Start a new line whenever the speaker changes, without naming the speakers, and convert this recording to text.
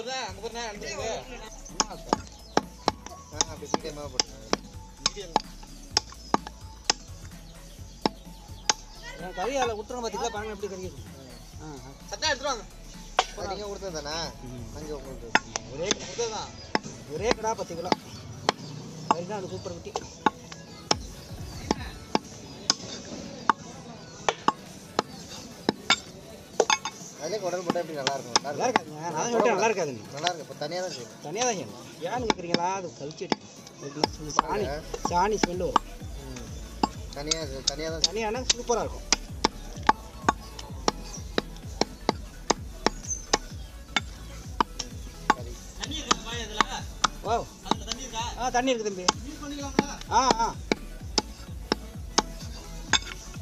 அப்படி மீடியமாக போட்டுருங்க
என் கறி அதில் விட்டுறோம் பார்த்தீங்களா பாருங்க எப்படி கறி இருக்கு. ஆ ஆ.
அது நீங்கள் கொடுத்தது தானே அங்கே உங்களுக்கு
ஒரே ஒரே கடா பத்து கிலோ கறி அது சூப்பர் குட்டி
அதிலே குடல் போட்டால் எப்படி நல்லா இருக்கும்
நல்லா இருக்காதுங்க நான் சொல்லிட்டேன் நல்லா இருக்காதுங்க
நல்லா இருக்கும் இப்போ தனியாக தான் செய்யணும்
தனியாக தான் செய்யணும் ஏன்னு கேட்குறீங்களா அது கழிச்சு எடுக்கும் சாணி சாணி ஸ்மெல்லு வரும்
ம் தனியாக தனியாக தான்
தனியானா சூப்பராக இருக்கும்
சரி
ஓ ஆ தண்ணி இருக்கு தம்பி ஆ ஆ